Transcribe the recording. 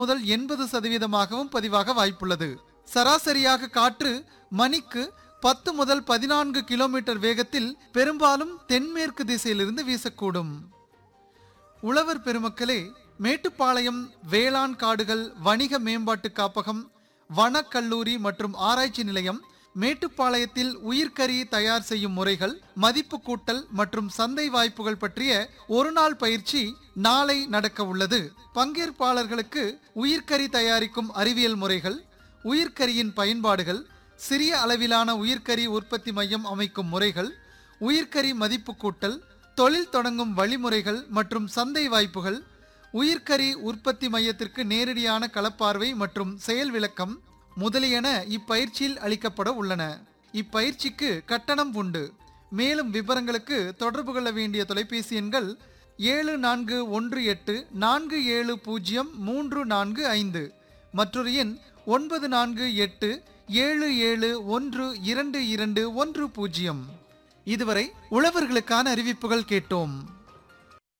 முதல் எண்பது சதவீதமாகவும் பதிவாக வாய்ப்புள்ளது சராசரியாக காற்று மணிக்கு பத்து முதல் பதினான்கு கிலோமீட்டர் வேகத்தில் பெரும்பாலும் தென்மேற்கு திசையிலிருந்து வீசக்கூடும் உழவர் பெருமக்களே மேட்டுப்பாளையம் வேளாண் காடுகள் வணிக மேம்பாட்டு காப்பகம் வனக்கல்லூரி மற்றும் ஆராய்ச்சி நிலையம் மேட்டுப்பாளையத்தில் உயிர்க்கறி தயார் செய்யும் முறைகள் மதிப்பு கூட்டல் மற்றும் சந்தை வாய்ப்புகள் பற்றிய ஒரு நாள் பயிற்சி நாளை நடக்க உள்ளது பங்கேற்பாளர்களுக்கு உயிர்க்கறி தயாரிக்கும் அறிவியல் முறைகள் உயிர்க்கரியின் பயன்பாடுகள் சிறிய அளவிலான உயிர்க்கறி உற்பத்தி மையம் அமைக்கும் முறைகள் உயிர்க்கறி மதிப்பு கூட்டல் தொழில் தொடங்கும் வழிமுறைகள் மற்றும் சந்தை வாய்ப்புகள் உயிர்க்கறி உற்பத்தி மையத்திற்கு நேரடியான களப்பார்வை மற்றும் செயல் விளக்கம் முதலியன இப்பயிற்சியில் அளிக்கப்பட உள்ளன இப்பயிற்சிக்கு கட்டணம் உண்டு மேலும் விவரங்களுக்கு தொடர்பு கொள்ள வேண்டிய தொலைபேசி எண்கள் ஏழு நான்கு ஒன்று எட்டு நான்கு ஏழு பூஜ்ஜியம் மூன்று நான்கு ஐந்து மற்றொரு எண் ஒன்பது நான்கு எட்டு ஏழு ஏழு ஒன்று இரண்டு இரண்டு ஒன்று பூஜ்ஜியம் இதுவரை உழவர்களுக்கான அறிவிப்புகள் கேட்டோம்